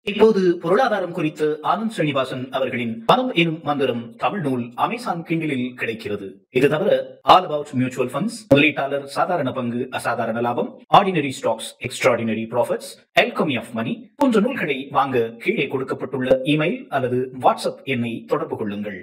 இப்போது பொருளாதாரம் குறித்து ஆனந்த் ஸ்ரீனிவாசன் அவர்களின் பணம் எனும் மந்திரம் தமிழ் நூல் அமேசான் கிண்டிலில் கிடைக்கிறது இது தவிர ஆல் அபவுட் மியூச்சுவல் ஃபண்ட்ஸ் முதலீட்டாளர் சாதாரண பங்கு அசாதாரண லாபம் ordinary stocks extraordinary profits alchemy of money போன்ற நூல்களை வாங்க கீழே கொடுக்கப்பட்டுள்ள இமெயில் அல்லது வாட்ஸ்அப் எண்ணை தொடர்பு கொள்ளுங்கள்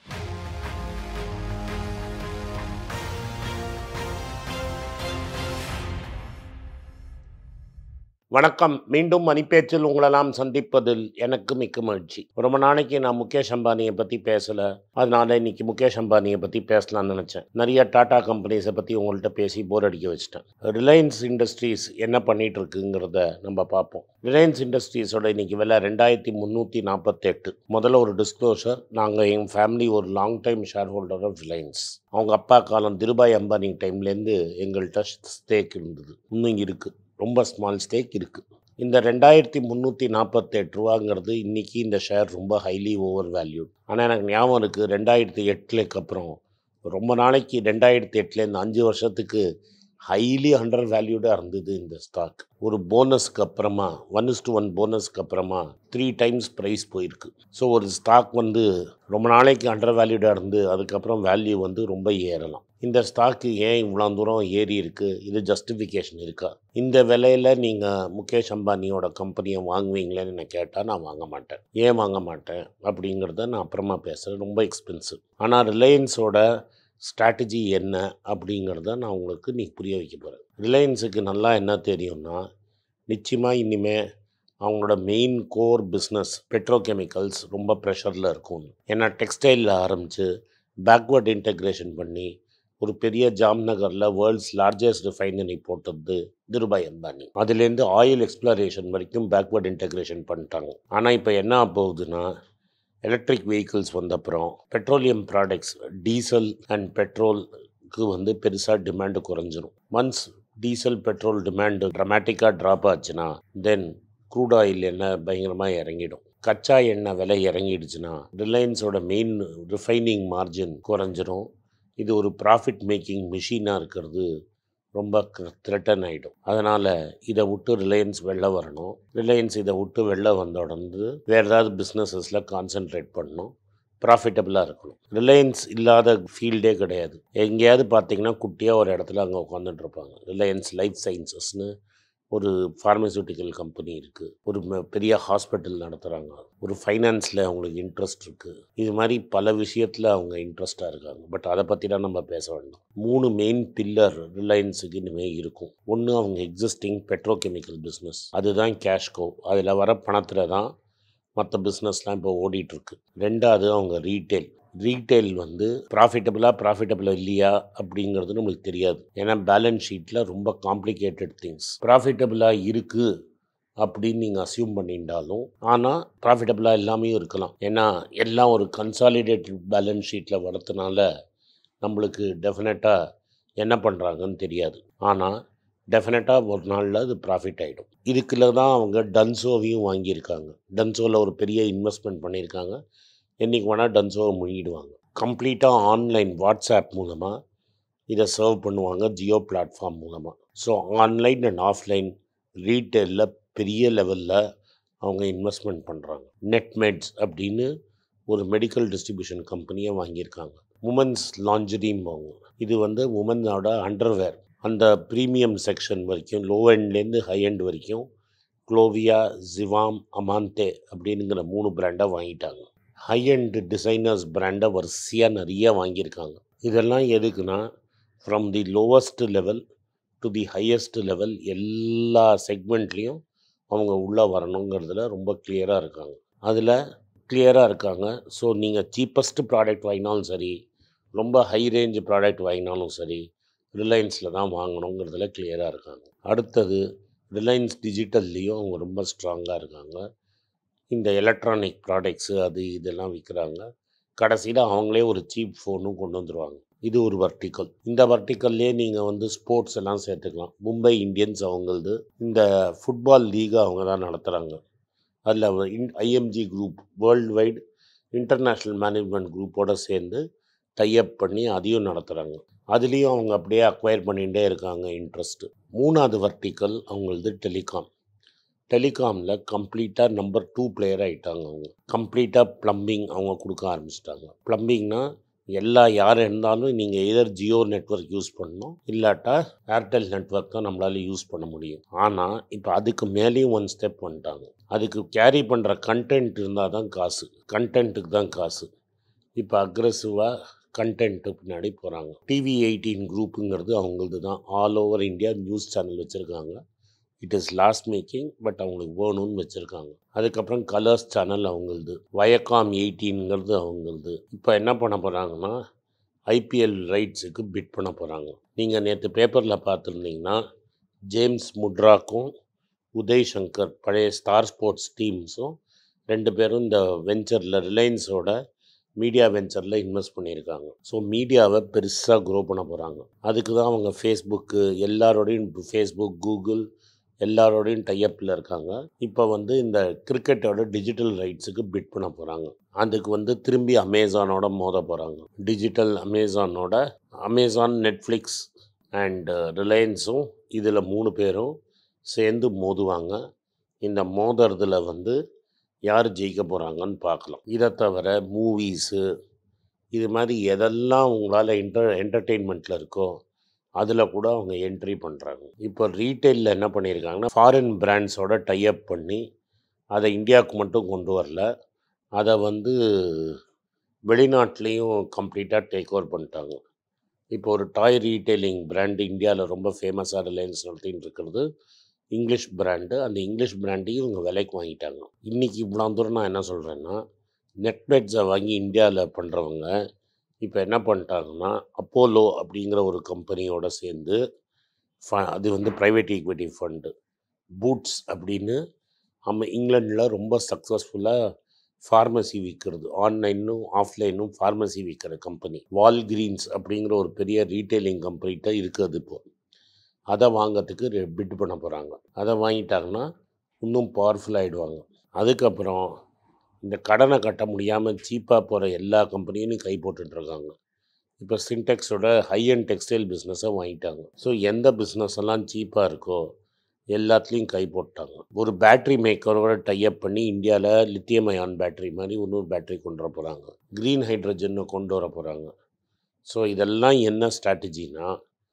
வணக்கம் மீண்டும் மணிப்பேச்சில் உங்களெல்லாம் சந்திப்பதில் எனக்கு மிக்க மகிழ்ச்சி ரொம்ப நாளைக்கு நான் முகேஷ் அம்பானியை பற்றி பேசலை அதனால இன்னைக்கு முகேஷ் அம்பானியை பற்றி பேசலாம்னு நினச்சேன் நிறைய டாடா கம்பெனிஸை பற்றி உங்கள்கிட்ட பேசி போர் அடிக்க வச்சிட்டேன் ரிலையன்ஸ் இண்டஸ்ட்ரீஸ் என்ன பண்ணிட்டு இருக்குங்கிறத நம்ம பார்ப்போம் ரிலையன்ஸ் இண்டஸ்ட்ரீஸோட இன்னைக்கு விலை ரெண்டாயிரத்தி முந்நூற்றி நாற்பத்தெட்டு முதல்ல ஒரு டிஸ்க்ளோஷர் நாங்கள் எங்கள் ஃபேமிலி ஒரு long time share holder of Reliance அவங்க அப்பா காலம் திருபாய் அம்பானி டைம்லேருந்து எங்கள்கிட்ட ஸ்டேக் இருந்தது இன்னும் இருக்குது ரொம்ப ஸ்மால் ஸ்டேக் இருக்குது இந்த ரெண்டாயிரத்தி முந்நூற்றி நாற்பத்தெட்டு ரூபாங்கிறது இன்றைக்கி இந்த ஷேர் ரொம்ப ஹைலி ஓவர் வேல்யூட் ஆனால் எனக்கு ஞாபகம் இருக்குது ரெண்டாயிரத்தி எட்டுலேக்கு அப்புறம் ரொம்ப நாளைக்கு ரெண்டாயிரத்தி எட்டுலேருந்து அஞ்சு வருஷத்துக்கு ஹைலி அண்டர் வேல்யூடாக இருந்தது இந்த ஸ்டாக் ஒரு போனஸ்க்கு அப்புறமா ஒன் இஸ் டு ஒன் போனஸ்க்கு அப்புறமா த்ரீ டைம்ஸ் ப்ரைஸ் போயிருக்கு ஸோ ஒரு ஸ்டாக் வந்து ரொம்ப நாளைக்கு அண்டர் வேல்யூடாக இருந்து அதுக்கப்புறம் வேல்யூ வந்து ரொம்ப ஏறலாம் இந்த ஸ்டாக்கு ஏன் இவ்வளோ தூரம் ஏறி இருக்குது இது ஜஸ்டிஃபிகேஷன் இருக்கா இந்த விலையில் நீங்கள் முகேஷ் அம்பானியோட கம்பெனியை வாங்குவீங்களேன்னு என்ன கேட்டால் நான் வாங்க மாட்டேன் ஏன் வாங்க மாட்டேன் அப்படிங்கிறத நான் அப்புறமா பேசுகிறேன் ரொம்ப எக்ஸ்பென்சிவ் ஆனால் ரிலையன்ஸோட ஸ்ட்ராட்டஜி என்ன அப்படிங்கிறத நான் உங்களுக்கு நீ புரிய வைக்க போகிறேன் ரிலையன்ஸுக்கு நல்லா என்ன தெரியும்னா நிச்சயமாக இனிமே அவங்களோட மெயின் கோர் பிஸ்னஸ் பெட்ரோகெமிக்கல்ஸ் ரொம்ப ப்ரெஷரில் இருக்கும் ஏன்னா டெக்ஸ்டைலில் ஆரம்பித்து பேக்வர்ட் இன்டெக்ரேஷன் பண்ணி ஒரு பெரிய ஜாம்நகரில் வேர்ல்ட்ஸ் லார்ஜஸ்ட் ரிஃபைனரி போட்டது திருபாய் அம்பானி அதுலேருந்து ஆயில் எக்ஸ்ப்ளரேஷன் வரைக்கும் பேக்வர்ட் இன்டெக்ரேஷன் பண்ணிட்டாங்க ஆனால் இப்போ என்ன ஆக போகுதுன்னா எலக்ட்ரிக் வெஹிக்கிள்ஸ் வந்தப்புறம் பெட்ரோலியம் ப்ராடக்ட்ஸ் டீசல் அண்ட் பெட்ரோலுக்கு வந்து பெருசாக டிமாண்டு குறைஞ்சிரும் ஒன்ஸ் டீசல் பெட்ரோல் டிமாண்டு ட்ரமாட்டிக்காக ட்ராப் ஆச்சுன்னா தென் க்ரூட் ஆயில் எண்ணெய் பயங்கரமாக இறங்கிடும் கச்சா எண்ணெய் விலை இறங்கிடுச்சுன்னா ரிலையன்ஸோட மெயின் ரிஃபைனிங் மார்ஜின் குறைஞ்சிரும் இது ஒரு ப்ராஃபிட் மேக்கிங் மிஷினாக இருக்கிறது ரொம்ப த்ரெட்டன் ஆகிடும் அதனால் இதை விட்டு ரிலையன்ஸ் வெளில வரணும் ரிலையன்ஸ் இதை விட்டு வெளில வந்த உடனே வேறு ஏதாவது பிஸ்னஸஸில் கான்சென்ட்ரேட் பண்ணணும் ப்ராஃபிட்டபுளாக இருக்கணும் ரிலையன்ஸ் இல்லாத ஃபீல்டே கிடையாது எங்கேயாவது பார்த்தீங்கன்னா குட்டியாக ஒரு இடத்துல அங்கே உட்காந்துட்டு இருப்பாங்க ரிலையன்ஸ் லைஃப் சயின்சஸ்னு ஒரு ஃபார்மசூட்டிக்கல் கம்பெனி இருக்குது ஒரு ம- பெரிய ஹாஸ்பிட்டல் நடத்துகிறாங்க ஒரு ஃபைனான்ஸில் அவங்களுக்கு இன்ட்ரெஸ்ட் இருக்குது இது மாதிரி பல விஷயத்தில் அவங்க இன்ட்ரெஸ்டாக இருக்காங்க பட் அதை பற்றிலாம் நம்ம பேச வேண்டாம் மூணு மெயின் பில்லர் ரிலையன்ஸுக்கு இனிமேல் இருக்கும் ஒன்று அவங்க எக்ஸிஸ்டிங் பெட்ரோகெமிக்கல் பிஸ்னஸ் அதுதான் கேஷ்கோ அதில் வர பணத்தில் தான் மற்ற பிஸ்னஸ்லாம் இப்போ ஓடிட்டுருக்கு ரெண்டாவது அவங்க ரீட்டைல் ரீட்டைல் வந்து ப்ராஃபிட்டபுளாக ப்ராஃபிட்டபுள் இல்லையா அப்படிங்கிறது நம்மளுக்கு தெரியாது ஏன்னா பேலன்ஸ் ஷீட்டில் ரொம்ப காம்ப்ளிகேட்டட் திங்ஸ் ப்ராஃபிட்டபுளாக இருக்குது அப்படின்னு நீங்கள் அசியூம் பண்ணிட்டாலும் ஆனால் ப்ராஃபிட்டபுளாக எல்லாமே இருக்கலாம் ஏன்னா எல்லாம் ஒரு கன்சாலிடேட்டட் பேலன்ஸ் ஷீட்டில் வரதுனால நம்மளுக்கு டெஃபினட்டாக என்ன பண்ணுறாங்கன்னு தெரியாது ஆனால் டெஃபினட்டாக ஒரு நாளில் அது ப்ராஃபிட் ஆகிடும் இதுக்குள்ள தான் அவங்க டன்சோவையும் வாங்கியிருக்காங்க டன்சோவில் ஒரு பெரிய இன்வெஸ்ட்மெண்ட் பண்ணியிருக்காங்க என்றைக்கு வேணால் டன்சோவை முழுங்கிடுவாங்க கம்ப்ளீட்டாக ஆன்லைன் வாட்ஸ்அப் மூலமாக இதை சர்வ் பண்ணுவாங்க ஜியோ பிளாட்ஃபார்ம் மூலமாக ஸோ ஆன்லைன் அண்ட் ஆஃப்லைன் ரீட்டெயிலில் பெரிய லெவலில் அவங்க இன்வெஸ்ட்மெண்ட் பண்ணுறாங்க நெட்மெட்ஸ் அப்படின்னு ஒரு மெடிக்கல் டிஸ்ட்ரிபியூஷன் கம்பெனியை வாங்கியிருக்காங்க உமன்ஸ் லாஞ்சரிம்பாங்க இது வந்து உமனோட அண்டர்வேர் அந்த ப்ரீமியம் செக்ஷன் வரைக்கும் லோ எண்ட்லேருந்து ஹை எண்ட் வரைக்கும் க்ளோவியா ஜிவாம் அமாந்தே அப்படிங்கிற மூணு பிராண்டை வாங்கிட்டாங்க ஹை எண்ட் டிசைனர்ஸ் பிராண்டை வரிசையாக நிறைய வாங்கியிருக்காங்க இதெல்லாம் எதுக்குன்னா from the lowest level to the highest level எல்லா செக்மெண்ட்லேயும் அவங்க உள்ளே வரணுங்கிறதுல ரொம்ப கிளியராக இருக்காங்க அதில் கிளியராக இருக்காங்க ஸோ நீங்கள் சீப்பஸ்ட் ப்ராடக்ட் வாங்கினாலும் சரி ரொம்ப ஹை ரேஞ்ச் ப்ராடக்ட் வாங்கினாலும் சரி ரிலையன்ஸில் தான் வாங்கணுங்கிறதுல கிளியராக இருக்காங்க அடுத்தது ரிலையன்ஸ் டிஜிட்டல்லையும் அவங்க ரொம்ப ஸ்ட்ராங்காக இருக்காங்க இந்த எலக்ட்ரானிக் ப்ராடக்ட்ஸு அது இதெல்லாம் விற்கிறாங்க கடைசியில் அவங்களே ஒரு சீப் ஃபோனும் கொண்டு வந்துருவாங்க இது ஒரு வர்டிக்கல் இந்த வர்டிக்கல்லே நீங்கள் வந்து ஸ்போர்ட்ஸ் எல்லாம் சேர்த்துக்கலாம் மும்பை இந்தியன்ஸ் அவங்களது இந்த ஃபுட்பால் லீகை அவங்க தான் நடத்துகிறாங்க அதில் in IMG group worldwide international management குரூப்போட சேர்ந்து டைப் பண்ணி அதையும் நடத்துகிறாங்க அதுலேயும் அவங்க அப்படியே அக்வயர் பண்ணிகிட்டே இருக்காங்க இன்ட்ரெஸ்ட்டு மூணாவது வர்டிக்கல் அவங்களது டெலிகாம் டெலிகாமில் கம்ப்ளீட்டாக நம்பர் டூ பிளேயர் ஆகிட்டாங்க அவங்க கம்ப்ளீட்டாக ப்ளம்பிங் அவங்க கொடுக்க ஆரம்பிச்சிட்டாங்க ப்ளம்பிங்னா எல்லா யார் இருந்தாலும் நீங்கள் எதர் ஜியோ நெட்வொர்க் யூஸ் பண்ணணும் இல்லாட்டா ஏர்டெல் நெட்வொர்க் தான் நம்மளால் யூஸ் பண்ண முடியும் ஆனால் இப்போ அதுக்கு மேலேயும் ஒன் ஸ்டெப் வந்துட்டாங்க அதுக்கு கேரி பண்ணுற கண்டென்ட் இருந்தால் தான் காசு கண்டென்ட்டுக்கு தான் காசு இப்போ அக்ரெசிவாக கண்டென்ட்டு பின்னாடி போகிறாங்க டிவி எயிட்டீன் குரூப்புங்கிறது அவங்களது தான் all over India news channel வச்சுருக்காங்க it is lost making but அவங்களுக்கு வேணும்னு வச்சுருக்காங்க அதுக்கப்புறம் கலர்ஸ் சேனல் அவங்களது வயக்காம் எயிட்டீன்ங்கிறது அவங்களது இப்போ என்ன பண்ண போகிறாங்கன்னா ஐபிஎல் ரைட்ஸுக்கு பிட் பண்ண போகிறாங்க நீங்கள் நேற்று பேப்பரில் பார்த்துருந்தீங்கன்னா ஜேம்ஸ் முட்ராக்கும் உதய் சங்கர் பழைய ஸ்டார் ஸ்போர்ட்ஸ் டீம்ஸும் ரெண்டு பேரும் இந்த வெஞ்சரில் ரிலையன்ஸோட மீடியா வெஞ்சரில் இன்வெஸ்ட் பண்ணியிருக்காங்க ஸோ மீடியாவை பெருசாக க்ரோ பண்ண போகிறாங்க அதுக்கு தான் அவங்க ஃபேஸ்புக்கு எல்லாரோடையும் ஃபேஸ்புக் கூகுள் எல்லாரோடையும் டைஅப்பில் இருக்காங்க இப்போ வந்து இந்த கிரிக்கெட்டோட டிஜிட்டல் ரைட்ஸுக்கு பிட் பண்ண போகிறாங்க அதுக்கு வந்து திரும்பி அமேசானோட மோத போகிறாங்க டிஜிட்டல் அமேசானோட அமேசான் நெட்ஃப்ளிக்ஸ் அண்ட் ரிலையன்ஸும் இதில் மூணு பேரும் சேர்ந்து மோதுவாங்க இந்த மோதுறதுல வந்து யார் ஜெயிக்க போகிறாங்கன்னு பார்க்கலாம் இதை தவிர மூவிஸு இது மாதிரி எதெல்லாம் உங்களால் என்டர் என்டர்டெயின்மெண்ட்டில் இருக்கோ அதில் கூட அவங்க என்ட்ரி பண்ணுறாங்க இப்போ ரீட்டெயிலில் என்ன பண்ணியிருக்காங்கன்னா ஃபாரின் பிராண்ட்ஸோட டைஅப் பண்ணி அதை இந்தியாவுக்கு மட்டும் கொண்டு வரல அதை வந்து வெளிநாட்டிலையும் கம்ப்ளீட்டாக டேக் ஓவர் பண்ணிட்டாங்க இப்போ ஒரு டாய் ரீட்டெயிலிங் பிராண்டு இந்தியாவில் ரொம்ப ஃபேமஸாக ரிலையன்ஸ் நடத்தின்னு இருக்கிறது இங்கிலீஷ் பிராண்டு அந்த இங்கிலீஷ் பிராண்டையும் இவங்க விலைக்கு வாங்கிட்டாங்க இன்றைக்கி இவ்வளோ தூரம் நான் என்ன சொல்கிறேன்னா நெட்பெட்ஸை வாங்கி இந்தியாவில் பண்ணுறவங்க இப்போ என்ன பண்ணிட்டாங்கன்னா அப்போலோ அப்படிங்கிற ஒரு கம்பெனியோட சேர்ந்து ஃப அது வந்து ப்ரைவேட் ஈக்விட்டி ஃபண்டு பூட்ஸ் அப்படின்னு நம்ம இங்கிலாண்டில் ரொம்ப சக்ஸஸ்ஃபுல்லாக ஃபார்மசி விற்கிறது ஆன்லைனும் ஆஃப்லைனும் ஃபார்மசி விற்கிற கம்பெனி வால் கிரீன்ஸ் அப்படிங்கிற ஒரு பெரிய ரீட்டைலிங் கம்பெனிகிட்ட இருக்குது இப்போ அதை வாங்கிறதுக்கு பிட் பண்ண போகிறாங்க அதை வாங்கிட்டாங்கன்னா இன்னும் பவர்ஃபுல் ஆகிடுவாங்க அதுக்கப்புறம் இந்த கடனை கட்ட முடியாமல் சீப்பாக போகிற எல்லா கம்பெனியும் கை போட்டுட்ருக்காங்க இப்போ சின்டெக்ஸோட ஹை அண்ட் டெக்ஸ்டைல் பிஸ்னஸை வாங்கிட்டாங்க ஸோ எந்த பிஸ்னஸ் எல்லாம் சீப்பாக இருக்கோ எல்லாத்துலேயும் கை போட்டாங்க ஒரு பேட்ரி மேக்கரோட டைஅப் பண்ணி இந்தியாவில் லித்தியம் அயான் பேட்டரி மாதிரி இன்னொரு பேட்டரி கொண்டு வர போகிறாங்க க்ரீன் ஹைட்ரஜனை கொண்டு வர போகிறாங்க ஸோ இதெல்லாம் என்ன ஸ்ட்ராட்டஜினா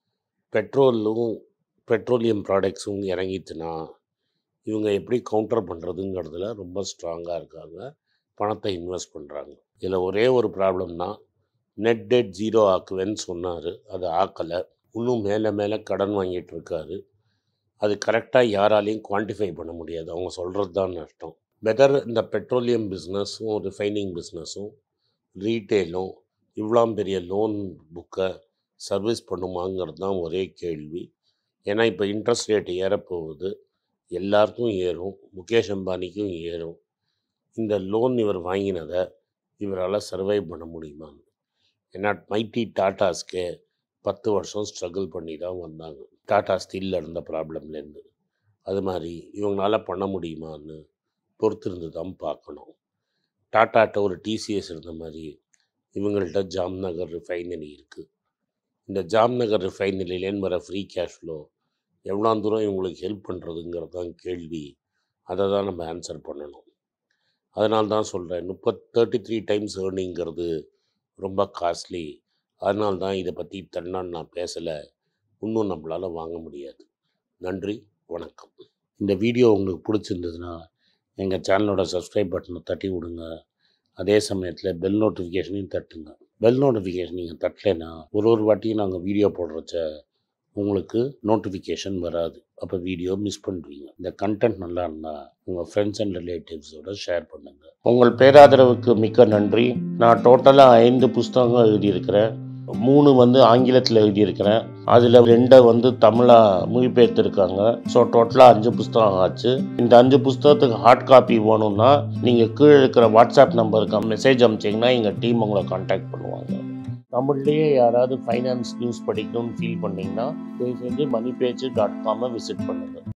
பெட்ரோலும் பெட்ரோலியம் ப்ராடக்ட்ஸும் இறங்கிச்சுன்னா இவங்க எப்படி கவுண்டர் பண்ணுறதுங்கிறதுல ரொம்ப ஸ்ட்ராங்காக இருக்காங்க பணத்தை இன்வெஸ்ட் பண்ணுறாங்க இதில் ஒரே ஒரு ப்ராப்ளம் தான் நெட் டெட் ஜீரோ ஆக்குவேன்னு சொன்னார் அதை ஆக்கலை இன்னும் மேலே மேலே கடன் வாங்கிட்டு இருக்காரு அது கரெக்டாக யாராலையும் குவான்டிஃபை பண்ண முடியாது அவங்க சொல்கிறது தான் நஷ்டம் பெட்டர் இந்த பெட்ரோலியம் பிஸ்னஸும் ரிஃபைனிங் பிஸ்னஸும் ரீட்டெயிலும் இவ்வளோ பெரிய லோன் புக்கை சர்வீஸ் பண்ணுமாங்கிறது தான் ஒரே கேள்வி ஏன்னா இப்போ இன்ட்ரெஸ்ட் ரேட் ஏறப்போகுது எல்லாருக்கும் ஏறும் முகேஷ் அம்பானிக்கும் ஏறும் இந்த லோன் இவர் வாங்கினதை இவரால் சர்வைவ் பண்ண முடியுமான்னு ஏன்னா மைட்டி டாட்டாஸ்க்கே பத்து வருஷம் ஸ்ட்ரகிள் பண்ணி தான் வந்தாங்க டாடா ஸ்டீலில் இருந்த ப்ராப்ளம்லேருந்து அது மாதிரி இவங்களால பண்ண முடியுமான்னு பொறுத்திருந்து தான் பார்க்கணும் டாட்டாட்ட ஒரு டிசிஎஸ் இருந்த மாதிரி இவங்கள்ட்ட ஜாம்நகர் ரிஃபைனரி இருக்குது இந்த ஜாம்நகர் ரிஃபைனரிலேன்னு வர ஃப்ரீ கேஷ் ஃப்ளோ எவ்வளோ தூரம் இவங்களுக்கு ஹெல்ப் பண்ணுறதுங்கிறது தான் கேள்வி அதை தான் நம்ம ஆன்சர் பண்ணணும் அதனால தான் சொல்கிறேன் முப்பத் தேர்ட்டி த்ரீ டைம்ஸ் ஏர்னிங்கிறது ரொம்ப காஸ்ட்லி அதனால தான் இதை பற்றி தன்னான் நான் பேசலை இன்னும் நம்மளால் வாங்க முடியாது நன்றி வணக்கம் இந்த வீடியோ உங்களுக்கு பிடிச்சிருந்ததுன்னா எங்கள் சேனலோட சப்ஸ்கிரைப் பட்டனை தட்டி விடுங்க அதே சமயத்தில் பெல் நோட்டிஃபிகேஷனையும் தட்டுங்க பெல் நோட்டிஃபிகேஷன் நீங்கள் தட்டலைன்னா ஒரு ஒரு வாட்டியும் நாங்கள் வீடியோ போடுறச்ச உங்களுக்கு நோட்டிஃபிகேஷன் வராது அப்போ வீடியோ மிஸ் பண்ணுவீங்க இந்த கண்டென்ட் நல்லா இருந்தால் உங்கள் ஃப்ரெண்ட்ஸ் அண்ட் ரிலேட்டிவ்ஸோட ஷேர் பண்ணுங்கள் உங்கள் பேராதரவுக்கு மிக்க நன்றி நான் டோட்டலாக ஐந்து புஸ்தகங்கள் எழுதியிருக்கிறேன் மூணு வந்து ஆங்கிலத்தில் எழுதியிருக்கிறேன் அதில் ரெண்டை வந்து தமிழாக மொழிபெயர்த்திருக்காங்க ஸோ டோட்டலாக அஞ்சு புஸ்தகம் ஆச்சு இந்த அஞ்சு புஸ்தகத்துக்கு ஹார்ட் காப்பி வேணும்னா நீங்கள் கீழே இருக்கிற வாட்ஸ்அப் நம்பருக்கு மெசேஜ் அனுப்பிச்சிங்கன்னா எங்கள் டீம் உங்களை காண்டாக்ட் பண்ணுவாங்க தமிழ்லேயே யாராவது ஃபைனான்ஸ் நியூஸ் படிக்கணும்னு ஃபீல் பண்ணிங்கன்னா தயவு செஞ்சு மணி பேஜ் டாட் காமை விசிட் பண்ணுங்கள்